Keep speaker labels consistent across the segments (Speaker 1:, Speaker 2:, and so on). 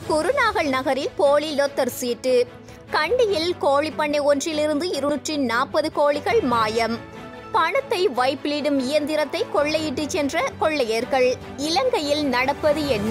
Speaker 1: குருநாகல் நகரில் போலி லொத்தர் சீட்டு கண்டியில் கோழிப்பண்ணை ஒன்றிலிருந்து இருநூற்றி நாற்பது கோழிகள் மாயம் பணத்தை வைப்பிலிடும் இயந்திரத்தை கொள்ளையிட்டு சென்ற கொள்ளையர்கள் இலங்கையில் நடப்பது என்ன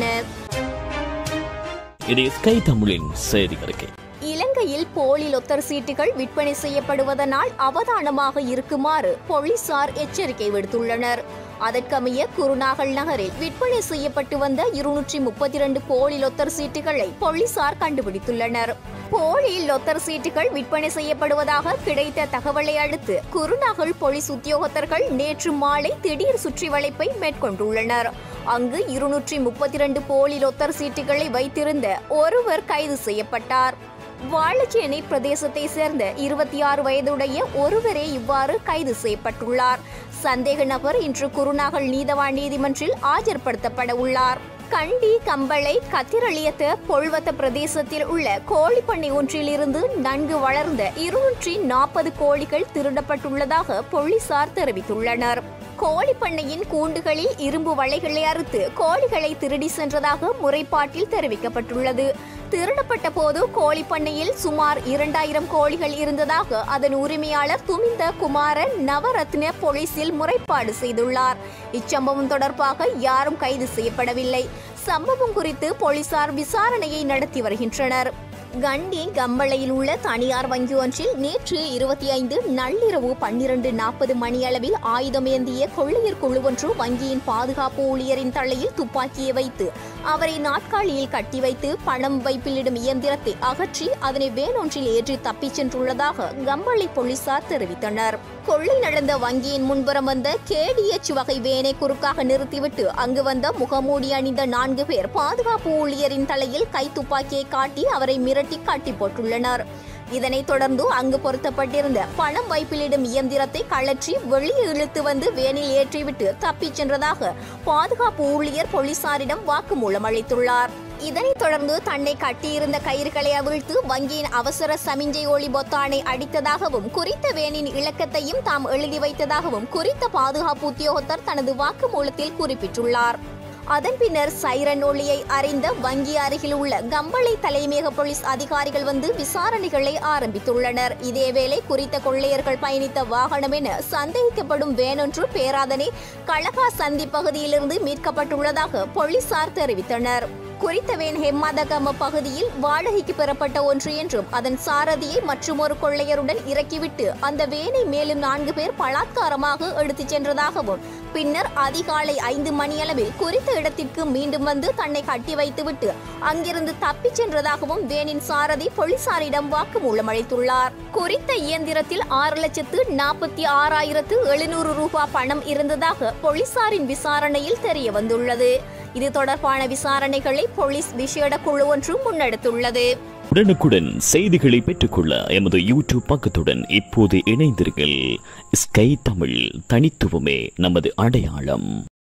Speaker 2: இது ஸ்கை தமிழின் செய்தி அறிக்கை
Speaker 1: இலங்கையில் போலி லொத்தர் சீட்டுகள் விற்பனை செய்யப்படுவதனால் அவதானமாக இருக்குமாறு போலீசார் எச்சரிக்கை விடுத்துள்ளனர் அதற்கமைய குருநாகல் நகரில் விற்பனை செய்யப்பட்டு வந்த இருநூற்றி முப்பத்தி இரண்டு போலி லொத்தர் சீட்டுகளை போலீசார் கண்டுபிடித்துள்ளனர் போலி லொத்தர் சீட்டுகள் விற்பனை செய்யப்படுவதாக கிடைத்த தகவலை அடுத்து குருநாகல் போலீஸ் உத்தியோகத்தர்கள் நேற்று மாலை திடீர் சுற்றி வளைப்பை மேற்கொண்டுள்ளனர் அங்கு இருநூற்றி முப்பத்தி இரண்டு போலி லொத்தர் சீட்டுகளை வைத்திருந்த ஒருவர் கைது செய்யப்பட்டார் வாழச்சேனை பிரதேசத்தை சேர்ந்த இருபத்தி ஆறு வயதுடைய ஒருவரே இவ்வாறு கைது செய்யப்பட்டுள்ளார் சந்தேக நபர் இன்று குருநாகல் நீதவான் நீதிமன்றில் ஆஜர்படுத்தப்பட உள்ளார் கண்டி கம்பளை கத்திரளியத்த பொல்வத்த பிரதேசத்தில் உள்ள கோழிப்பண்ணை ஒன்றிலிருந்து நன்கு வளர்ந்த இருநூற்றி நாற்பது கோழிகள் திருடப்பட்டுள்ளதாக போலீசார் தெரிவித்துள்ளனர் கோழிப்பண்ணையின் கூண்டுகளில் இரும்பு வலைகளை அறுத்து கோழிகளை திருடி சென்றதாக முறைப்பாட்டில் தெரிவிக்கப்பட்டுள்ளது திருடப்பட்ட போது கோழிப்பண்ணையில் சுமார் இரண்டாயிரம் கோழிகள் இருந்ததாக அதன் உரிமையாளர் துமிந்த குமாரன் நவரத்ன போலீசில் முறைப்பாடு செய்துள்ளார் இச்சம்பவம் தொடர்பாக யாரும் கைது செய்யப்படவில்லை சம்பவம் குறித்து போலீசார் விசாரணையை நடத்தி வருகின்றனர் கண்டி கம்பளையில் உள்ள தனியார் வங்கி ஒன்றில் நேற்று இருபத்தி ஐந்து நள்ளிரவு பன்னிரண்டு நாற்பது மணியளவில் ஆயுதம் ஏந்திய கொள்ளையர் குழு ஒன்று வங்கியின் பாதுகாப்பு ஊழியரின் தலையில் துப்பாக்கியை வைத்து அவரை நாட்காலியில் கட்டி வைத்து பணம் வைப்பிலிடும் இயந்திரத்தை அகற்றி அதனை வேன் ஒன்றில் ஏற்றி தப்பிச் சென்றுள்ளதாக கம்பளை போலீசார் தெரிவித்தனர் கொள்ளை நடந்த வங்கியின் முன்புறம் வந்த கேடிஎச் வகை வேனை குறுக்காக நிறுத்திவிட்டு அங்கு வந்த முகமூடி அணிந்த நான்கு பேர் பாதுகாப்பு ஊழியரின் தலையில் கை துப்பாக்கியை காட்டி அவரை மிரட்டி காட்டி போட்டுள்ளனர் இதனைத் தொடர்ந்து அங்கு பொருத்தப்பட்டிருந்த பணம் வைப்பிலிடும் இயந்திரத்தை கழற்றி வெளியே இழுத்து வந்து வேனில் ஏற்றிவிட்டு தப்பிச் சென்றதாக பாதுகாப்பு ஊழியர் போலீசாரிடம் வாக்குமூலம் அளித்துள்ளார் இதனைத் தொடர்ந்து தன்னை கட்டியிருந்த கயிறுகளை அவிழ்த்து வங்கியின் அவசர சமிஞ்சை ஒளி பொத்தானை அடித்ததாகவும் குறித்த வேனின் இலக்கத்தையும் தாம் எழுதி வைத்ததாகவும் குறித்த பாதுகாப்பு உத்தியோகத்தர் தனது வாக்குமூலத்தில் குறிப்பிட்டுள்ளார் அதன் பின்னர் சைரன் ஒளியை அறிந்த வங்கி அருகில் உள்ள கம்பளை தலைமையக போலீஸ் அதிகாரிகள் வந்து விசாரணைகளை ஆரம்பித்துள்ளனர் இதேவேளை குறித்த கொள்ளையர்கள் பயணித்த வாகனம் என சந்தேகிக்கப்படும் வேனொன்று பேராதனை கழகா சந்தி பகுதியிலிருந்து மீட்கப்பட்டுள்ளதாக போலீசார் தெரிவித்தனர் குறித்த வேன் ஹெம்மாதகம பகுதியில் வாடகைக்கு பெறப்பட்ட ஒன்று என்றும் அதன் சாரதியை மற்றுமொரு கொள்ளையருடன் இறக்கிவிட்டு அந்த வேனை மேலும் நான்கு பேர் பலாத்காரமாக எடுத்துச் சென்றதாகவும் பின்னர் அதிகாலை ஐந்து மணியளவில் குறித்த இடத்திற்கு மீண்டும் வந்து தன்னை கட்டி வைத்துவிட்டு அங்கிருந்து தப்பிச் சென்றதாகவும் வேனின் சாரதி போலீசாரிடம் வாக்குமூலம் அளித்துள்ளார் குறித்த இயந்திரத்தில் ஆறு லட்சத்து நாற்பத்தி ஆறாயிரத்து எழுநூறு ரூபாய் பணம் இருந்ததாக போலீசாரின் விசாரணையில் தெரிய வந்துள்ளது இது தொடர்பான விசாரணைகளை போலீஸ் விசேட குழு ஒன்று முன்னெடுத்துள்ளது
Speaker 2: உடனுக்குடன் செய்திகளை பெற்றுக்கொள்ள எமது யூடியூப் பக்கத்துடன் இப்போது இணைந்தீர்கள் ஸ்கை தமிழ் தனித்துவமே நமது அடையாளம்